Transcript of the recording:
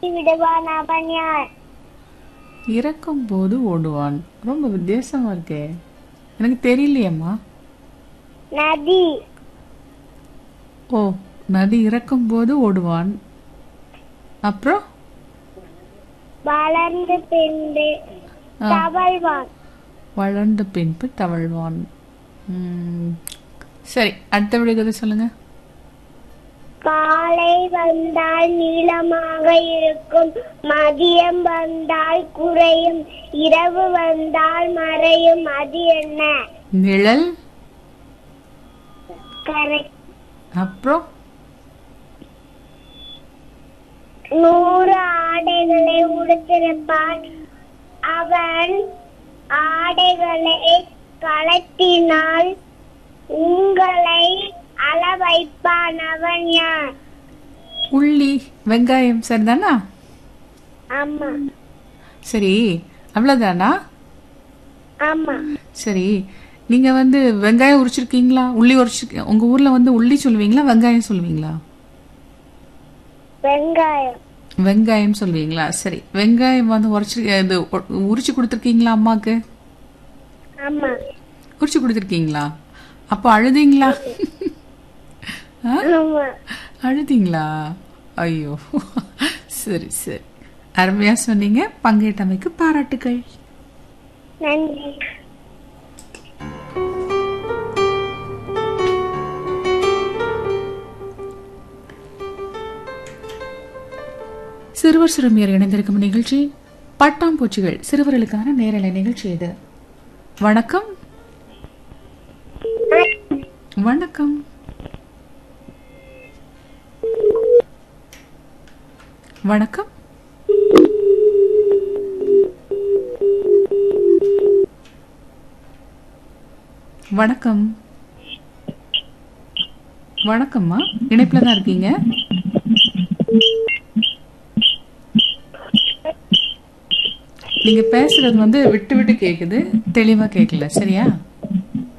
விடுவான் அவன் யார் இறக்கும் போது ஓடுவான் ரொம்ப வித்தியாசமா இருக்கே எனக்கு தெரியலையேம்மா நதி ஓ நதி இறக்கும் போது ஓடுவான் அப்புறம் வளர்ந்து பின்பு ஆ. தவழ்வான் வளர்ந்த பின்பு தவழ்வான் ம், சரி அடுத்த விடுகதை சொல்லுங்க காலை வந்தால் நீளமாக இருக்கும் மதியம் வந்தால் குறையும் இரவு வந்தால் மறையும் அது என்ன நிழல் கரெக்ட் அப்புறம் நூறு ஆடைகளை உடுத்திருப்பான் அவன் ஆடைகளை கலத்தினால் உங்களை அள வைப்பான் அவன் யார் உள்ளி வெங்காயம் சரிதானா ஆமா சரி அவ்வளவுதானா ஆமா சரி நீங்க வந்து வெங்காயம் உரிச்சிருக்கீங்களா உள்ளி உரிச்சிருக்கீங்க உங்க ஊர்ல வந்து உள்ளி சொல்லுவீங்களா வெங்காயம் சொல்லுவீங்களா வெங்காயம் வெங்காயம் சொல்லுவீங்களா சரி வெங்காயம் வந்து உரைச்சி இது உ- உரிச்சு கொடுத்துருக்கீங்களா அம்மாக்கு ஆமா உரிச்சு கொடுத்துருக்கீங்களா அப்போ அழுதீங்களா ஆ? ஆமா அழுதீங்களா ஐயோ சரி சரி அருமையா சொன்னீங்க பங்கேற்றமைக்கு பாராட்டுகள் நன்றி சிறுவர் சிறுமியர் இணைந்திருக்கும் நிகழ்ச்சி பட்டாம்பூச்சிகள் சிறுவர்களுக்கான நேரலை நிகழ்ச்சி இது வணக்கம் வணக்கம் வணக்கம் வணக்கம் வணக்கம்மா இணைப்புல தான் இருக்கீங்க நீங்க பேசுறது வந்து விட்டு விட்டு கேக்குது தெளிவா கேட்கல சரியா